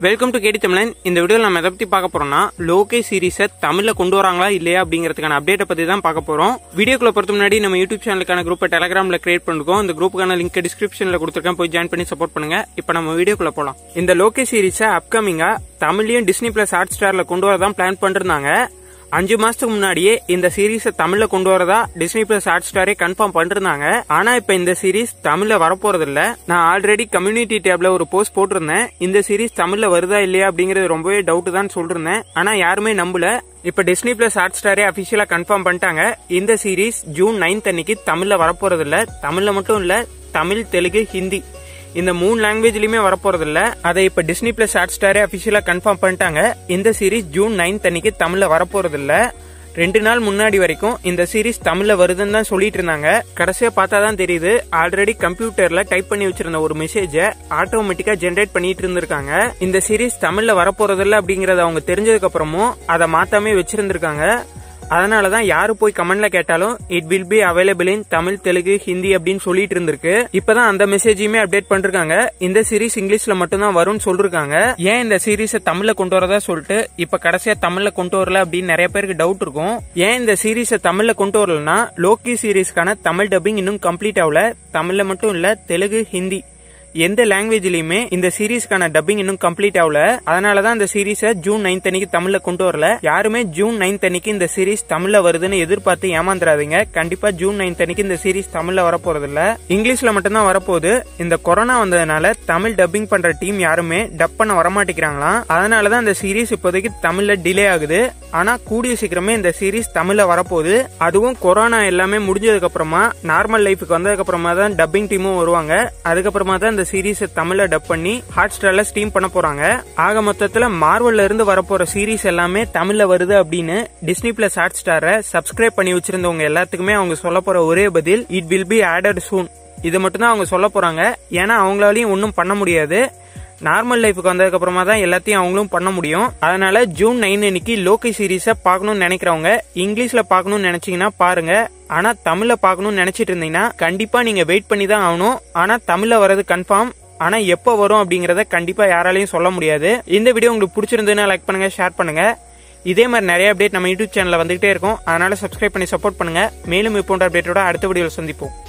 welcome to கேடி தமிழன் இந்த வீடியோவில் நம்ம எதை பத்தி பார்க்க போறோம்னா லோகே சீரிஸை தமிழ்ல கொண்டு வராங்களா இல்லையா அப்படிங்கிறதுக்கான அப்டேட்டை பத்தி தான் பார்க்க போறோம் வீடியோக்குள்ள பொறுத்த முன்னாடி நம்ம யூடியூப் சேனலுக்கான குரூப்பை டெலிகிராம்ல கிரியேட் பண்ணிருக்கோம் இந்த குரூப்புக்கான லிங்க் டிஸ்கிரிப்ஷன்ல கொடுத்துருக்கேன் போய் ஜாயின் பண்ணி சப்போர்ட் பண்ணுங்க இப்போ நம்ம வீடியோக்குள்ள போலாம் இந்த லோகே சீரிஸை அப்கமிங்கா தமிழ்லயும் டிஸ்னி பிளஸ் ஹாட் ஸ்டார்ல கொண்டு வரதான் பிளான் பண்ணிருந்தாங்க அஞ்சு மாசத்துக்கு முன்னாடியே இந்த சீரீஸ தமிழ்ல கொண்டு வரதா டிஸ்னி பிளஸ் ஹாட் ஸ்டாரே கன்ஃபார்ம் பண்ணிருந்தாங்க ஆனா இப்ப இந்த சீரீஸ் தமிழ்ல வரப்போறது இல்ல நான் ஆல்ரெடி கம்யூனிட்டி டேப்ல ஒரு போஸ்ட் போட்டிருந்தேன் இந்த சீரீஸ் தமிழ்ல வருதா இல்லையா அப்படிங்கறது ரொம்பவே டவுட் தான் சொல்லிருந்தேன் ஆனா யாருமே நம்பல இப்ப டிஸ்னி பிளஸ் ஹாட் ஸ்டாரே அபிஷியலா கன்ஃபார்ம் பண்ணிட்டாங்க இந்த சீரீஸ் ஜூன் நைன்த் அன்னைக்கு தமிழ்ல வரப்போறது இல்ல தமிழ்ல மட்டும் இல்ல தமிழ் தெலுங்கு ஹிந்தி இந்த மூணு லாங்குவேஜ்லயுமே வரப்போறது இல்ல அதை இப்ப டிஸ்னி பிளஸ் ஹாட் ஸ்டாரே அபிஷியலா கன்ஃபார்ம் பண்ணிட்டாங்க இந்த சீரீஸ் ஜூன் நைன்த் அன்னைக்கு தமிழ்ல வரப்போறது இல்ல ரெண்டு நாள் முன்னாடி வரைக்கும் இந்த சீரீஸ் தமிழ்ல வருதுன்னு தான் சொல்லிட்டு இருந்தாங்க கடைசியா பார்த்தா தான் தெரியுது ஆல்ரெடி கம்ப்யூட்டர்ல டைப் பண்ணி வச்சிருந்த ஒரு மெசேஜ ஆட்டோமேட்டிக்கா ஜென்ரேட் பண்ணிட்டு இருந்திருக்காங்க இந்த சீரீஸ் தமிழ்ல வரப்போறது இல்ல அப்படிங்கறத அவங்க தெரிஞ்சதுக்கு அப்புறமும் அதை மாத்தாமே வச்சிருந்திருக்காங்க அதனால தான் யாரு போய் கமெண்ட்ல கேட்டாலும் it will be available in Tamil Telugu Hindi அப்படின்னு சொல்லிட்டு இருந்திருக்கு இப்பதான் அந்த மெசேஜையுமே அப்டேட் பண்ணிருக்காங்க இந்த சீரிஸ் இங்கிலீஷ்ல மட்டும்தான் வரும்னு சொல்லிருக்காங்க ஏன் இந்த சீரீஸை தமிழ்ல கொண்டு வரதா சொல்லிட்டு இப்ப கடைசியா தமிழ்ல கொண்டு வரல அப்படின்னு நிறைய பேருக்கு டவுட் இருக்கும் ஏன் இந்த சீரீஸை தமிழ்ல கொண்டு வரலன்னா லோக்கி சீரீஸ்க்கான தமிழ் டப்பிங் இன்னும் கம்ப்ளீட் ஆகல தமிழ்ல மட்டும் இல்ல தெலுங்கு ஹிந்தி எந்த லாங்குவேஜ்லயுமே இந்த சீரீஸ்க்கான டப்பிங் இன்னும் கம்ப்ளீட் ஆகல அதனாலதான் இந்த சீரீஸை ஜூன் நைன்த் அன்னைக்கு தமிழ்ல கொண்டு வரல யாருமே ஜூன் நைன்த் அன்னைக்கு இந்த சீரீஸ் தமிழ்ல வருதுன்னு எதிர்பார்த்து ஏமாந்துடாதீங்க கண்டிப்பா ஜூன் நைன்த் அன்னைக்கு இந்த சீரீஸ் தமிழ்ல வரப்போறது இல்ல இங்கிலீஷ்ல மட்டும்தான் வரப்போகுது இந்த கொரோனா வந்ததுனால தமிழ் டப்பிங் பண்ற டீம் யாருமே டப் பண்ண வரமாட்டேங்கிறாங்களாம் அதனாலதான் இந்த சீரீஸ் இப்போதைக்கு தமிழ்ல டிலே ஆகுது ஆனா கூடிய சீக்கிரமே இந்த சீரீஸ் தமிழ்ல வரப்போகுது அதுவும் கொரோனா எல்லாமே முடிஞ்சதுக்கு அப்புறமா நார்மல் லைஃபுக்கு வந்ததுக்கு அப்புறமா தான் டப்பிங் டீமும் வருவாங்க அதுக்கப்புறமா தான் இந்த சீரீஸ் தமிழ்ல டப் பண்ணி ஹாட் ஸ்டார்ல ஸ்ட்ரீம் பண்ண போறாங்க ஆக மொத்தத்துல மார்வல்ல இருந்து வரப்போற சீரீஸ் எல்லாமே தமிழ்ல வருது அப்படின்னு டிஸ்னி பிளஸ் ஹாட் ஸ்டாரை சப்ஸ்கிரைப் பண்ணி வச்சிருந்தவங்க எல்லாத்துக்குமே அவங்க சொல்ல போற ஒரே பதில் it will be added soon இது மட்டும் தான் அவங்க சொல்ல போறாங்க ஏன்னா அவங்களாலையும் ஒன்றும் பண்ண முடியாது நார்மல் லைஃபுக்கு வந்ததுக்கு அப்புறமா தான் எல்லாத்தையும் அவங்களும் பண்ண முடியும் அதனால ஜூன் நைன் அன்னைக்கு லோக்கி சீரீஸை பார்க்கணும்னு நினைக்கிறவங்க இங்கிலீஷ்ல பார்க்கணும்னு நினைச்சீங்கன்னா பாருங்க ஆனா தமிழ்ல பார்க்கணும்னு நினைச்சிட்டு இருந்தீங்கன்னா கண்டிப்பா நீங்க வெயிட் பண்ணி தான் ஆகணும் ஆனா தமிழ்ல வர்றது கன்ஃபார்ம் ஆனா எப்போ வரும் அப்படிங்கறத கண்டிப்பா யாராலையும் சொல்ல முடியாது இந்த வீடியோ உங்களுக்கு பிடிச்சிருந்ததுன்னா லைக் பண்ணுங்க ஷேர் பண்ணுங்க இதே மாதிரி நிறைய அப்டேட் நம்ம யூடியூப் சேனல்ல வந்துகிட்டே இருக்கும் அதனால சப்ஸ்கிரைப் பண்ணி சப்போர்ட் பண்ணுங்க மேலும் இப்போ அப்டேட்டோட அடுத்த வீடியோவில் சந்திப்போம்